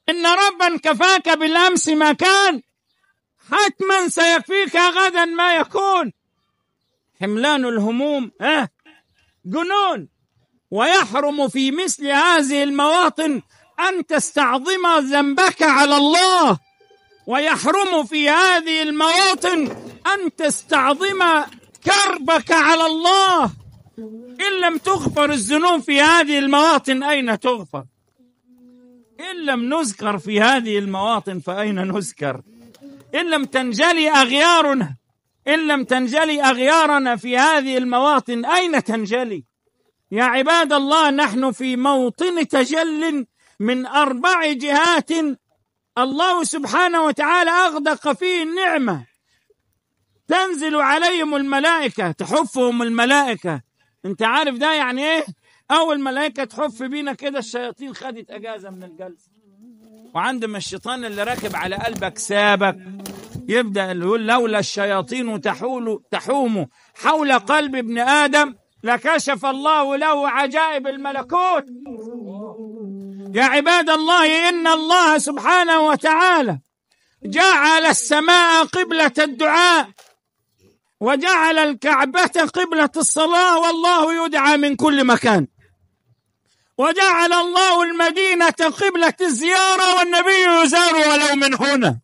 إن ربا كفاك بالأمس ما كان حتما سيكفيك غدا ما يكون حملان الهموم ها جنون ويحرم في مثل هذه المواطن أن تستعظم ذنبك على الله ويحرم في هذه المواطن أن تستعظم كربك على الله إن لم تغفر الذنوب في هذه المواطن أين تغفر إن لم نذكر في هذه المواطن فأين نذكر إن لم تنجلي أغيارنا إن لم تنجلي أغيارنا في هذه المواطن أين تنجلي يا عباد الله نحن في موطن تجل من أربع جهات الله سبحانه وتعالى أغدق فيه النعمة تنزل عليهم الملائكة تحفهم الملائكة انت عارف ده يعني ايه اول ملائكة تحف بينا كده الشياطين خدت اجازة من الجلسة وعندما الشيطان اللي راكب على قلبك سابك يبدأ يقول لولا الشياطين تحول تحوم حول قلب ابن آدم لكشف الله له عجائب الملكوت يا عباد الله إن الله سبحانه وتعالى جعل السماء قبلة الدعاء وجعل الكعبة قبلة الصلاة والله يدعى من كل مكان وجعل الله المدينة قبلة الزيارة والنبي يزار ولو من هنا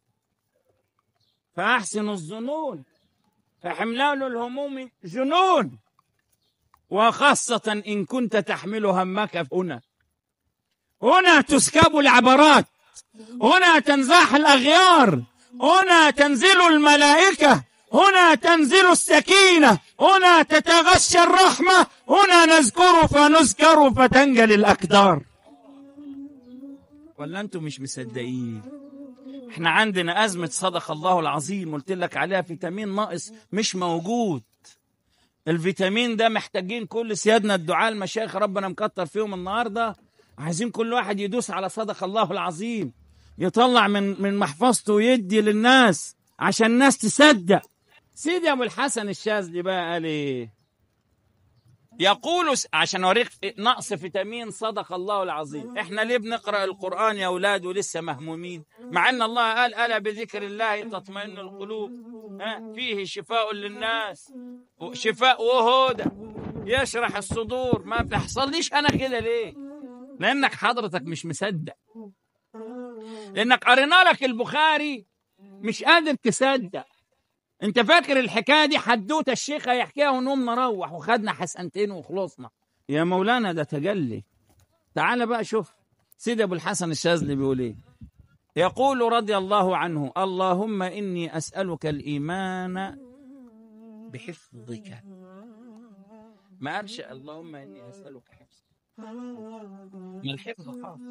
فأحسن الظنون فحملان الهموم جنون وخاصة إن كنت تحمل همك هنا هنا تسكب العبرات هنا تنزاح الأغيار هنا تنزل الملائكة هنا تنزل السكينة هنا تتغشى الرحمة هنا نذكر فنذكر فتنجل الأكدار ولا أنتم مش مصدقين احنا عندنا أزمة صدق الله العظيم قلت لك عليها فيتامين ناقص مش موجود الفيتامين ده محتاجين كل سيادنا الدعاء المشايخ ربنا مكتر فيهم النهارده عايزين كل واحد يدوس على صدق الله العظيم يطلع من من محفظته ويدي للناس عشان الناس تصدق سيدي ابو الحسن الشاذلي بقى قال ايه يقول عشان اوريك نقص فيتامين صدق الله العظيم احنا ليه بنقرا القران يا اولاد ولسه مهمومين مع ان الله قال الا بذكر الله تطمئن القلوب ها فيه شفاء للناس شفاء وهدى يشرح الصدور ما بتحصليش انا كده ليه لانك حضرتك مش مصدق لانك قرينا لك البخاري مش قادر تصدق انت فاكر الحكايه دي حدوته الشيخ هيحكيها ونقوم نروح وخدنا حسنتين وخلصنا يا مولانا ده تجلي تعال بقى شوف سيدي ابو الحسن الشاذلي بيقول ايه يقول رضي الله عنه اللهم اني اسالك الايمان بحفظك ما قالش اللهم اني اسالك حفظك ما الحفظ حافظ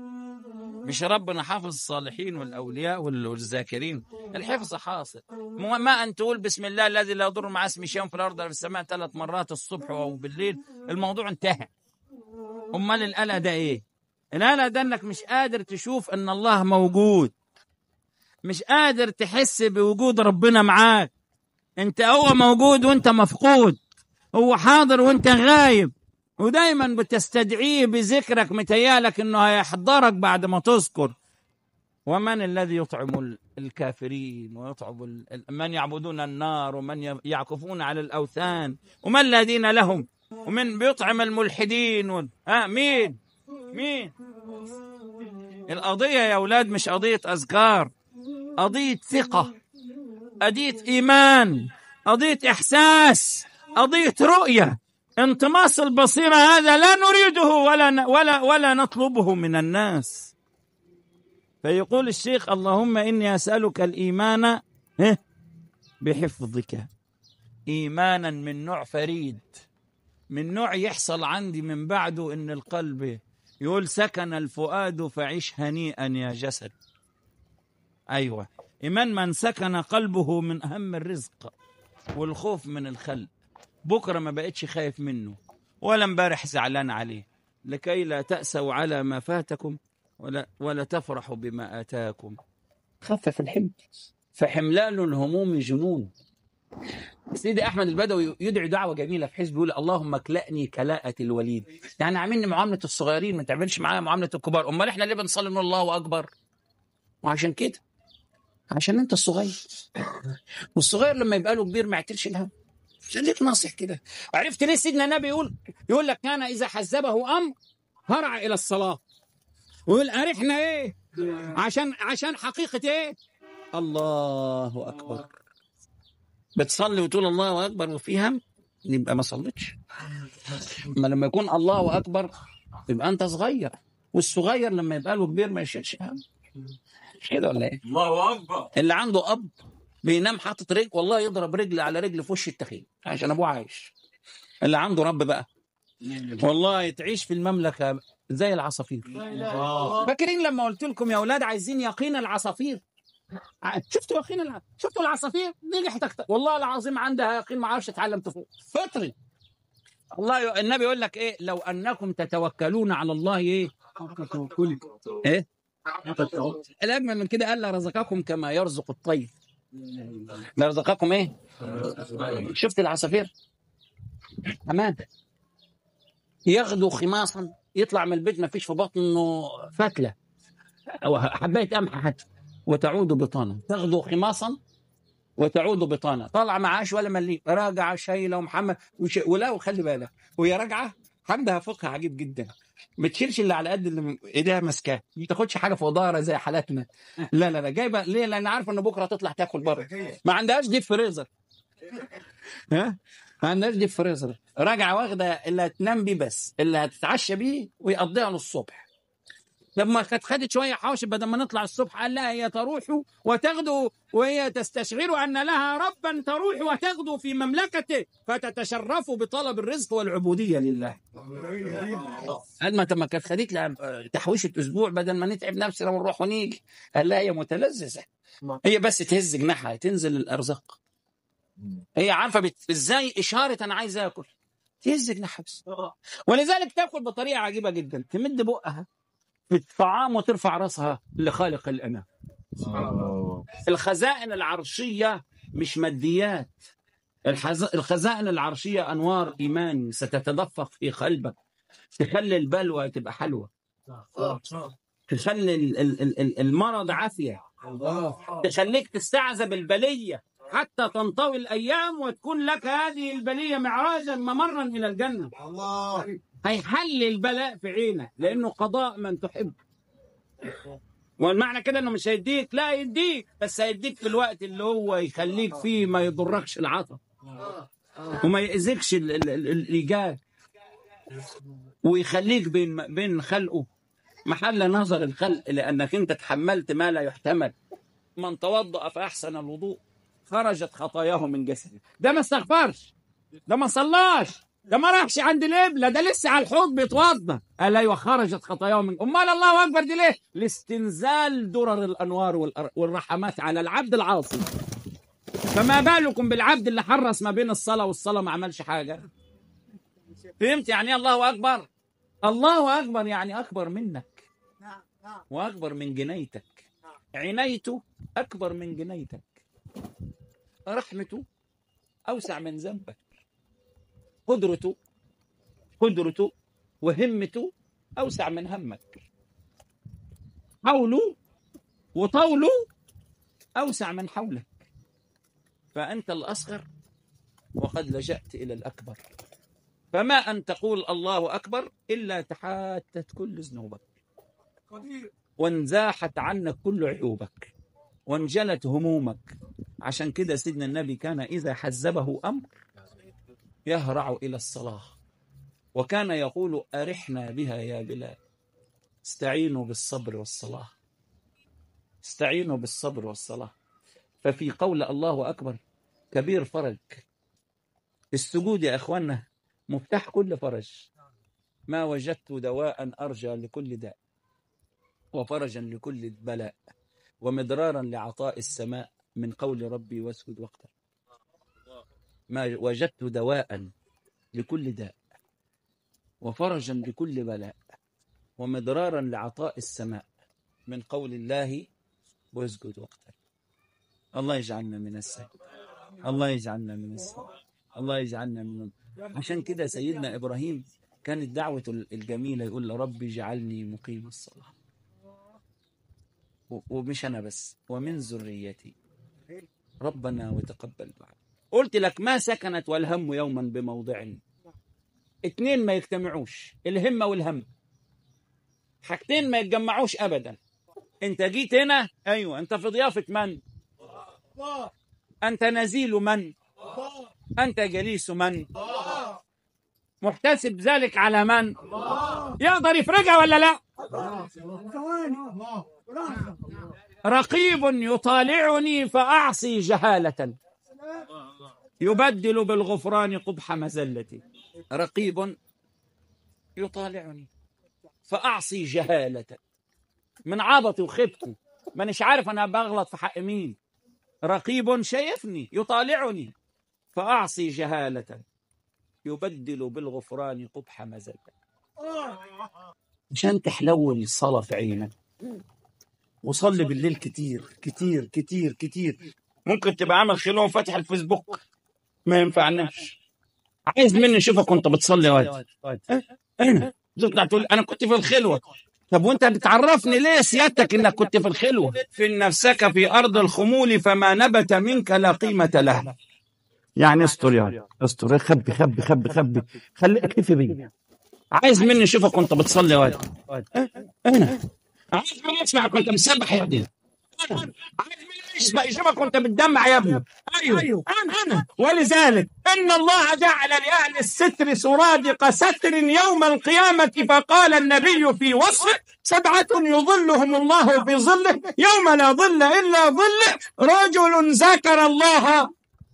مش ربنا حافظ الصالحين والاولياء والذاكرين الحفظ حاصل ما ان تقول بسم الله الذي لا يضر مع اسمه شيء في الارض ولا في السماء ثلاث مرات الصبح او بالليل الموضوع انتهى امال القلق ده ايه القلق ده انك مش قادر تشوف ان الله موجود مش قادر تحس بوجود ربنا معاك انت هو موجود وانت مفقود هو حاضر وانت غايب ودايما بتستدعيه بذكرك متيالك انه هيحضرك بعد ما تذكر ومن الذي يطعم الكافرين ويطعم من يعبدون النار ومن يعكفون على الاوثان ومن الذين لهم ومن بيطعم الملحدين و... ها مين مين القضيه يا اولاد مش قضيه اذكار قضيه ثقه قضيه ايمان قضيه احساس قضيه رؤيه انطماس البصيرة هذا لا نريده ولا ولا ولا نطلبه من الناس فيقول الشيخ اللهم إني أسألك الإيمان بحفظك إيمانا من نوع فريد من نوع يحصل عندي من بعده إن القلب يقول سكن الفؤاد فعيش هنيئا يا جسد أيوة إيمان من سكن قلبه من أهم الرزق والخوف من الخلق بكره ما بقتش خايف منه ولا امبارح زعلان عليه لكي لا تأسوا على ما فاتكم ولا ولا تفرحوا بما آتاكم خفف الحمل فحملان الهموم جنون سيدي احمد البدوي يدعي دعوه جميله في حزب يقول اللهم اكلأني كلاءة الوليد يعني عاملني معامله الصغيرين ما تعملش معايا معامله الكبار امال احنا ليه بنصلي من الله اكبر وعشان كده عشان انت الصغير والصغير لما يبقى له كبير ما يعتلش الهم خليك ناصح كده عرفت ليه سيدنا النبي يقول يقول لك كان اذا حزبه امر هرع الى الصلاه ويقول ارحنا ايه عشان عشان حقيقه ايه الله اكبر بتصلي وتقول الله اكبر وفي هم يبقى ما صليتش اما لما يكون الله اكبر يبقى انت صغير والصغير لما يبقى له كبير ما يشيلش هم مش كده ولا ايه الله اكبر اللي عنده اب بينام حاطط رجل والله يضرب رجل على رجل في وش التخين عشان ابوه عايش اللي عنده رب بقى والله تعيش في المملكه زي العصافير فاكرين لما قلت لكم يا اولاد عايزين يقين العصافير ع- شفتوا يقين الع... شفتوا العصافير نجحت اكتر والله العظيم عندها يقين ما عرفش تتعلم تفوق فطري الله ي... النبي يقول لك ايه لو انكم تتوكلون على الله ايه ايه الاجمل من كده قال لرزقكم كما يرزق الطير لرزقكم ايه شفت العصافير امان ياخدوا خماصا يطلع من البيت ما فيش في بطنه فتله او حبايه قمح حتى وتعود بطانا تاخذوا خماصا وتعود بطانا طالعه معاش ولا مليم راجعه شايله ومحمد وش... ولا وخلي بالك وهي راجعه عندها فقه عجيب جدا ما تشيلش اللي على قد اللي ايديها ماسكاه ما تاخدش حاجه في ظهرها زي حالاتنا لا لا لا جايبه ليه لان عارفه ان بكره تطلع تاكل بره ما عندهاش ديب فريزر ها ما عندهاش ديب فريزر راجعه واخده اللي هتنام بيه بس اللي هتتعشى بيه ويقضيها للصبح لما كانت خدت شويه حوش بدل ما نطلع الصبح قال لها هي تروح وتغدو وهي تستشعر ان لها ربا تروح وتغدو في مملكته فتتشرف بطلب الرزق والعبوديه لله. قال ما ما كانت خدت لها تحويشه اسبوع بدل ما نتعب نفسنا ونروح ونيجي قال لها هي متلذذه هي بس تهز جناحها تنزل الارزاق هي عارفه بت... ازاي اشاره انا عايز اكل تهز جناحها بس ولذلك تاكل بطريقه عجيبه جدا تمد بقها في الطعام وترفع راسها لخالق الانام الخزائن العرشيه مش ماديات الحز... الخزائن العرشيه انوار ايمان ستتدفق في قلبك تخلي البلوى تبقى حلوه تخلي ال- ال- ال- ال- المرض عافيه تخليك تستعذب البليه حتى تنطوي الايام وتكون لك هذه البليه معراجا ممرا الى الجنه الله هيحل البلاء في عينك لانه قضاء من تحب والمعنى كده انه مش هيديك لا يديك بس هيديك في الوقت اللي هو يخليك فيه ما يضركش العطب وما يأذكش ال- ال- ال- الايجاد ويخليك بين بين خلقه محل نظر الخلق لانك انت تحملت ما لا يحتمل من توضأ فاحسن الوضوء خرجت خطاياه من جسده ده ما استغفرش ده ما صلاش ده ما راحش عند القبله ده لسه على الحوض بيتوضا قال ايوه خرجت خطاياه من امال الله اكبر دي ليه؟ لاستنزال درر الانوار والأر- والرحمات على العبد العاصي فما بالكم بالعبد اللي حرس ما بين الصلاه والصلاه ما عملش حاجه فهمت يعني ايه الله اكبر الله اكبر يعني اكبر منك واكبر من جنيتك عنايته اكبر من جنيتك رحمته اوسع من ذنبك قدرته قدرته وهمته اوسع من همك حوله وطوله اوسع من حولك فانت الاصغر وقد لجأت الى الاكبر فما ان تقول الله اكبر الا تحاتت كل ذنوبك وانزاحت عنك كل عيوبك وانجلت همومك عشان كده سيدنا النبي كان اذا حزبه امر يهرع الى الصلاه وكان يقول ارحنا بها يا بلال استعينوا بالصبر والصلاه استعينوا بالصبر والصلاه ففي قول الله اكبر كبير فرج السجود يا اخوانا مفتاح كل فرج ما وجدت دواء ارجى لكل داء وفرجا لكل بلاء ومدرارا لعطاء السماء من قول ربي واسجد واقترب ما وجدت دواء لكل داء وفرجا لكل بلاء ومدرارا لعطاء السماء من قول الله واسجد واقترب الله يجعلنا من السجد الله يجعلنا من السجد الله يجعلنا من عشان كده سيدنا ابراهيم كانت دعوته الجميله يقول ربي اجعلني مقيم الصلاه و- ومش انا بس ومن ذريتي ربنا وتقبل دعاء قلت لك ما سكنت والهم يوما بموضع اتنين ما يجتمعوش الهمة والهم حاجتين ما يتجمعوش ابدا انت جيت هنا ايوه انت في ضيافة من انت نزيل من انت جليس من محتسب ذلك على من يقدر يفرجها ولا لا رقيب يطالعني فأعصي جهالة يبدل بالغفران قبح مزلتي رقيب يطالعني فأعصي جهالة من عبطي وخبتي مانيش عارف أنا بغلط في حق مين رقيب شايفني يطالعني فأعصي جهالة يبدل بالغفران قبح مزلتي عشان تحلول الصلاة في عينك وصلي بالليل كتير كتير كتير كتير ممكن تبقى عامل خلوه وفاتح الفيسبوك ما ينفعناش عايز مني اشوفك وانت بتصلي وقت انا تطلع تقول انا كنت في الخلوه طب وانت بتعرفني ليه سيادتك انك كنت في الخلوه في نفسك في ارض الخمول فما نبت منك لا قيمه له يعني استر يا استر خبي خبي خبي خبي خلي اكتفي بيا عايز مني اشوفك وانت بتصلي وقت انا عايز مني اسمعك وانت مسبح يا ابني أنا. عايز مني اسمع يشوفك وانت بتدمع يا ابني ايوه ايوه انا انا ولذلك ان الله جعل لاهل الستر سرادق ستر يوم القيامه فقال النبي في وصفه سبعه يظلهم الله في ظله يوم لا ظل الا ظله رجل ذكر الله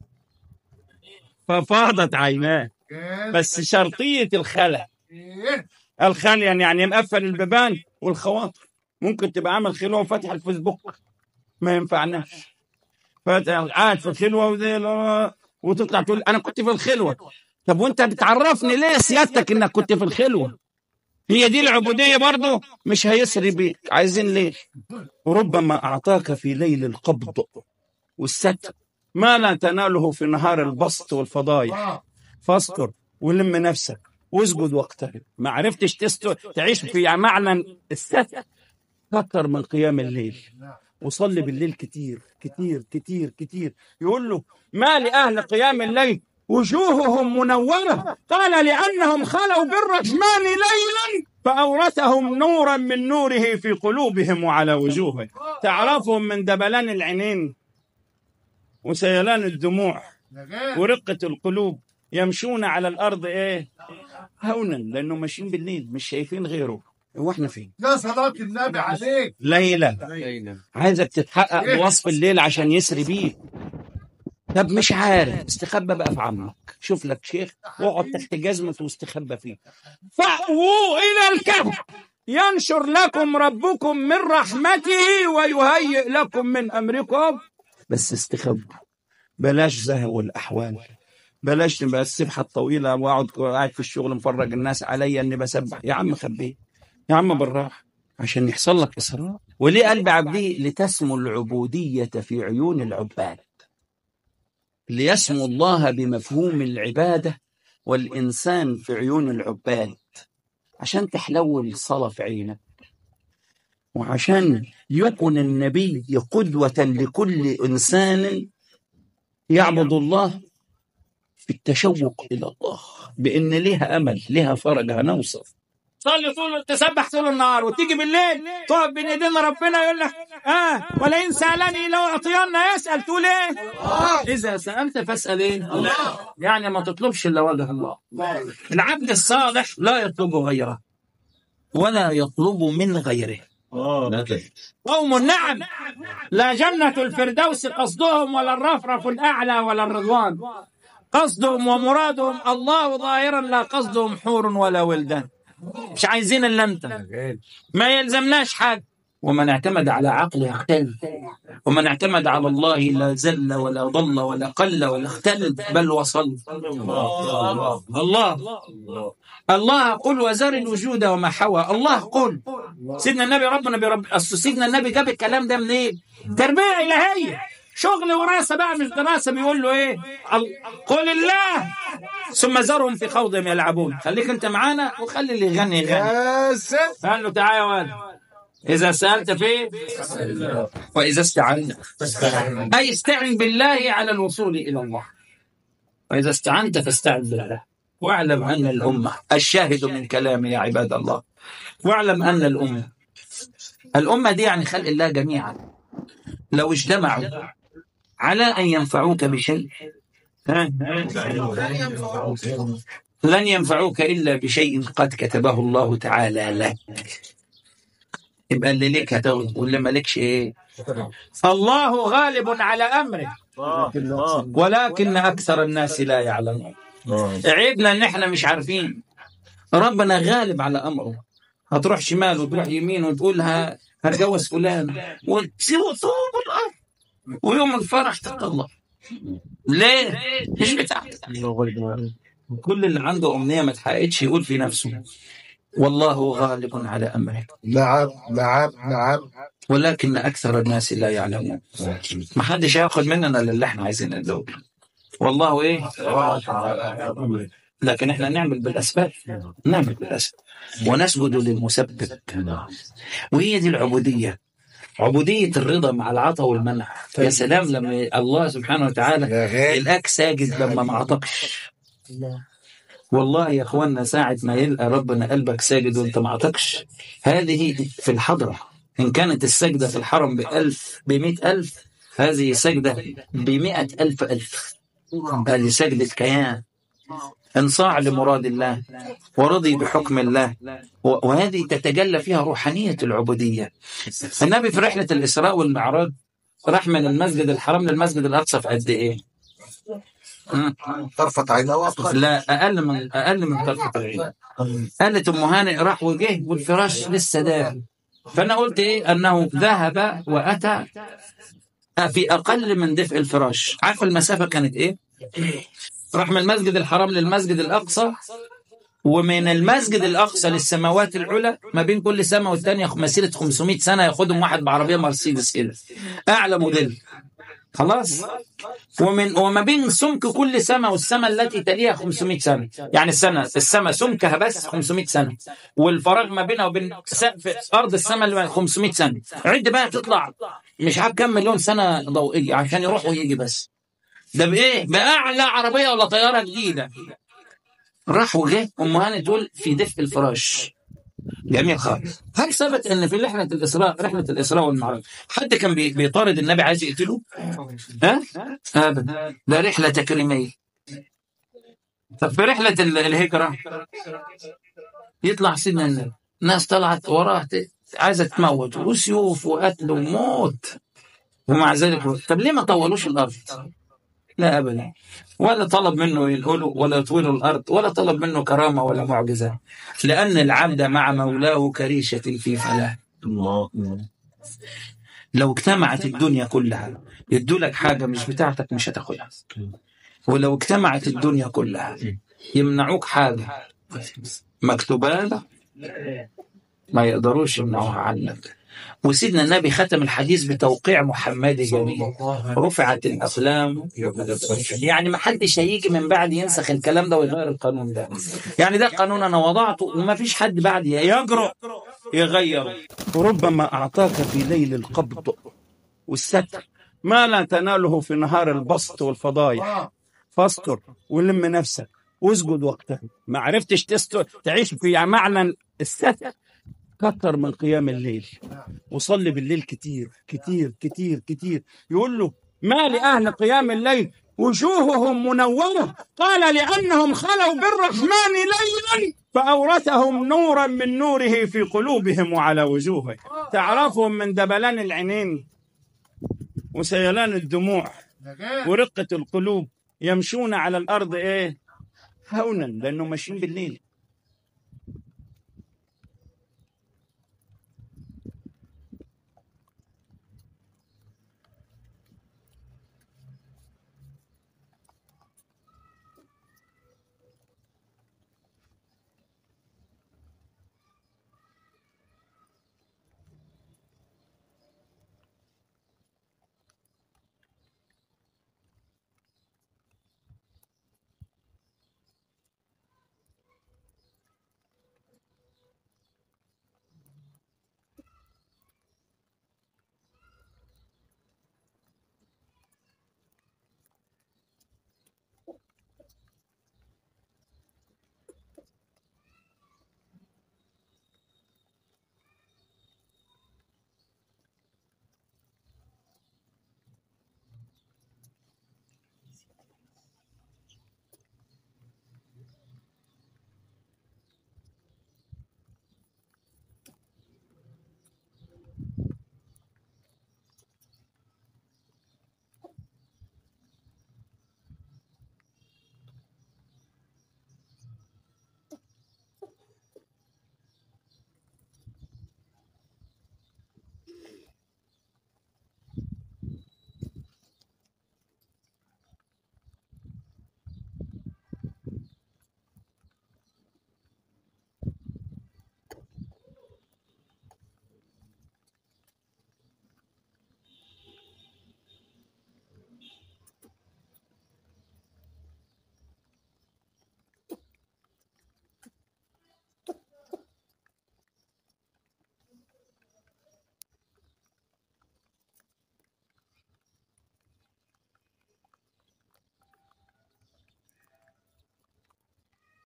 ففاضت عيناه بس شرطيه الخلع الخلع يعني يعني مقفل البيبان والخواطر ممكن تبقى عامل خلوه وفاتح الفيسبوك ما ينفعناش فاتح قاعد في الخلوه وزي لا- وتطلع تقول انا كنت في الخلوه طب وانت بتعرفني ليه سيادتك انك كنت في الخلوه هي دي العبوديه برضه مش هيسري بيك عايزين ليه وربما اعطاك في ليل القبض والستر ما لا تناله في نهار البسط والفضايح فاستر ولم نفسك واسجد واقترب ما عرفتش تستر تعيش في معنى الستر كتر من قيام الليل وصلي بالليل كتير كتير كتير كتير يقول له ما لأهل قيام الليل وجوههم منورة قال لأنهم خلوا بالرحمن ليلا فأورثهم نورا من نوره في قلوبهم وعلى وجوههم تعرفهم من دبلان العينين وسيلان الدموع ورقة القلوب يمشون على الأرض إيه هونا لأنه ماشيين بالليل مش شايفين غيره هو احنا فين يا صلاة النبي عليك ليلة عايزك تتحقق بوصف الليل عشان يسري بيك طب مش عارف استخبى بقى في عمك شوف لك شيخ واقعد تحت جزمة واستخبى فيه فأووا إلى الكهف ينشر لكم ربكم من رحمته ويهيئ لكم من أمركم بس استخبوا بلاش زهو الأحوال بلاش تبقى السبحة الطويلة واقعد قاعد في الشغل مفرج الناس عليا اني بسبح يا عم خبيه يا عم بالراحة عشان يحصل لك إصرار وليه قلب عبدي لتسمو العبودية في عيون العباد ليسمو الله بمفهوم العبادة والإنسان في عيون العباد عشان تحلول الصلاة في عينك وعشان يكون النبي قدوة لكل إنسان يعبد الله في التشوق إلى الله بإن لها أمل لها فرج هنوصل تصلي طول تسبح طول النهار وتيجي بالليل تقعد بين ايدين ربنا يقول لك اه ولئن سالني لو اعطينا يسال تقول ايه؟ اذا سالت فاسال ايه؟ الله يعني ما تطلبش الا وجه الله العبد الصالح لا يطلب غيره ولا يطلب من غيره قوم نعم لا جنة الفردوس قصدهم ولا الرفرف الأعلى ولا الرضوان قصدهم ومرادهم الله ظاهرا لا قصدهم حور ولا ولدان مش عايزين الا انت ما يلزمناش حاجه ومن اعتمد على عقله اختل ومن اعتمد على الله لا زل ولا ضل ولا قل ولا اختل بل وصل الله الله قل وزر الوجود وما حوى الله قل سيدنا النبي ربنا برب اصل سيدنا النبي جاب الكلام ده منين؟ تربيه الهيه شغل وراسه بقى مش دراسه بيقول له ايه؟ ال- قل الله ثم ذرهم في خوضهم يلعبون خليك انت معانا وخلي اللي يغني يغني يا سيد قال له تعالى يا ولد إذا سألت فيه وإذا استعنت أي استعن بالله على الوصول إلى الله وإذا استعنت فاستعن بالله واعلم أن الأمة الشاهد من كلامي يا عباد الله واعلم أن الأمة الأمة دي يعني خلق الله جميعا لو اجتمعوا على أن ينفعوك بشيء ها؟ لن ينفعوك إلا بشيء قد كتبه الله تعالى لك يبقى اللي ليك هتاخد واللي مالكش ايه الله غالب على امره ولكن اكثر الناس لا يعلمون عيبنا ان احنا مش عارفين ربنا غالب على امره هتروح شمال وتروح يمين وتقول ها هتجوز فلان وتسيب طوب الارض ويوم الفرح تطلع ليه؟ مش بتاعتك كل اللي عنده امنيه ما اتحققتش يقول في نفسه والله غالب على امره نعم نعم نعم ولكن اكثر الناس لا يعلمون ما حدش هياخد مننا اللي احنا عايزين ندور والله ايه لكن احنا نعمل بالاسباب نعمل بالاسباب ونسجد للمسبب وهي دي العبوديه عبوديه الرضا مع العطاء والمنع يا سلام لما الله سبحانه وتعالى يا غالي يلقاك ساجد لما ما عطكش والله يا اخوانا ساعة ما يلقى ربنا قلبك ساجد وانت ما عطكش هذه في الحضرة إن كانت السجدة في الحرم بألف بمئة ألف هذه سجدة بمئة ألف ألف هذه سجدة كيان انصاع لمراد الله ورضي بحكم الله و- وهذه تتجلى فيها روحانية العبودية النبي في رحلة الإسراء والمعراج راح من المسجد الحرام للمسجد الأقصى في قد إيه؟ مم. طرفت عينها واقل لا اقل من اقل من طرفه العين قالت ام هانئ راح وجه والفراش لسه داخل فانا قلت ايه انه ذهب واتى في اقل من دفء الفراش عارف المسافه كانت ايه راح من المسجد الحرام للمسجد الاقصى ومن المسجد الاقصى للسماوات العلى ما بين كل سماء والثانيه مسيره 500 سنه ياخدهم واحد بعربيه مرسيدس كده اعلى موديل خلاص ومن وما بين سمك كل سماء والسماء التي تليها 500 سنه يعني السنه السماء سمكها بس 500 سنه والفراغ ما بينها وبين سقف ارض السماء اللي 500 سنه عد بقى تطلع مش عارف كام مليون سنه ضوئيه عشان يروح ويجي بس ده بايه باعلى عربيه ولا طياره جديده راح وجه ام هاني تقول في دفء الفراش جميل خالص هل ثبت ان في رحله الاسراء رحله الاسراء والمعراج حد كان بي- بيطارد النبي عايز يقتله ها ابدا ده رحله تكريميه طب في رحله ال- الهجره يطلع سيدنا النبي ناس طلعت وراه ت- عايزه تموت وسيوف وقتل وموت ومع ذلك طب ليه ما طولوش الارض؟ لا ابدا ولا طلب منه ينقلوا ولا يطولوا الارض ولا طلب منه كرامه ولا معجزه لان العبد مع مولاه كريشه في فلاه لو اجتمعت الدنيا كلها يدوا لك حاجه مش بتاعتك مش هتاخدها ولو اجتمعت الدنيا كلها يمنعوك حاجه مكتوبه لك ما يقدروش يمنعوها عنك وسيدنا النبي ختم الحديث بتوقيع محمدي جميل رفعت الأقلام يعني ما حدش هيجي من بعد ينسخ الكلام ده ويغير القانون ده يعني ده قانون أنا وضعته وما فيش حد بعد يجرؤ يغيره وربما أعطاك في ليل القبض والستر ما لا تناله في نهار البسط والفضايح فاستر ولم نفسك واسجد وقتها ما عرفتش تستر تعيش في معنى الستر كتر من قيام الليل وصلي بالليل كتير كتير كتير كتير يقول له ما لأهل قيام الليل وجوههم منورة قال لأنهم خلوا بالرحمن ليلا فأورثهم نورا من نوره في قلوبهم وعلى وجوههم تعرفهم من دبلان العينين وسيلان الدموع ورقة القلوب يمشون على الأرض إيه هونا لأنه ماشيين بالليل